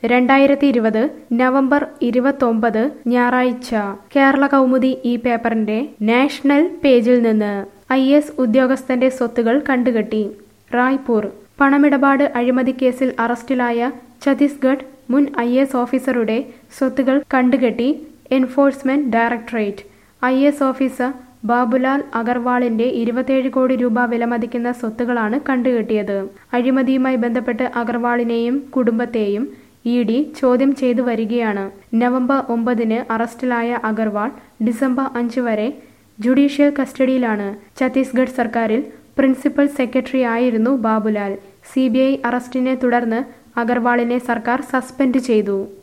രണ്ടായിരത്തി ഇരുപത് നവംബർ ഇരുപത്തൊമ്പത് ഞായറാഴ്ച കേരള കൗമുദി ഈ പേപ്പറിന്റെ നാഷണൽ പേജിൽ നിന്ന് ഐ എസ് ഉദ്യോഗസ്ഥന്റെ സ്വത്തുകൾ കണ്ടുകെട്ടി റായ്പൂർ പണമിടപാട് അഴിമതി കേസിൽ അറസ്റ്റിലായ ഛത്തീസ്ഗഡ് മുൻ ഐ എസ് ഓഫീസറുടെ സ്വത്തുകൾ കണ്ടുകെട്ടി Enforcement Directorate I S officer Babulal അഗർവാളിന്റെ ഇരുപത്തിയേഴ് കോടി രൂപ വിലമതിക്കുന്ന സ്വത്തുകളാണ് കണ്ടുകെട്ടിയത് അഴിമതിയുമായി ബന്ധപ്പെട്ട് അഗർവാളിനെയും കുടുംബത്തെയും ഇ ഡി ചോദ്യം ചെയ്തു വരികയാണ് നവംബർ ഒമ്പതിന് അറസ്റ്റിലായ അഗർവാൾ ഡിസംബർ അഞ്ച് വരെ ജുഡീഷ്യൽ കസ്റ്റഡിയിലാണ് ഛത്തീസ്ഗഡ് സർക്കാരിൽ പ്രിൻസിപ്പൽ സെക്രട്ടറി ആയിരുന്നു ബാബുലാൽ സി അറസ്റ്റിനെ തുടർന്ന് അഗർവാളിനെ സർക്കാർ സസ്പെൻഡ് ചെയ്തു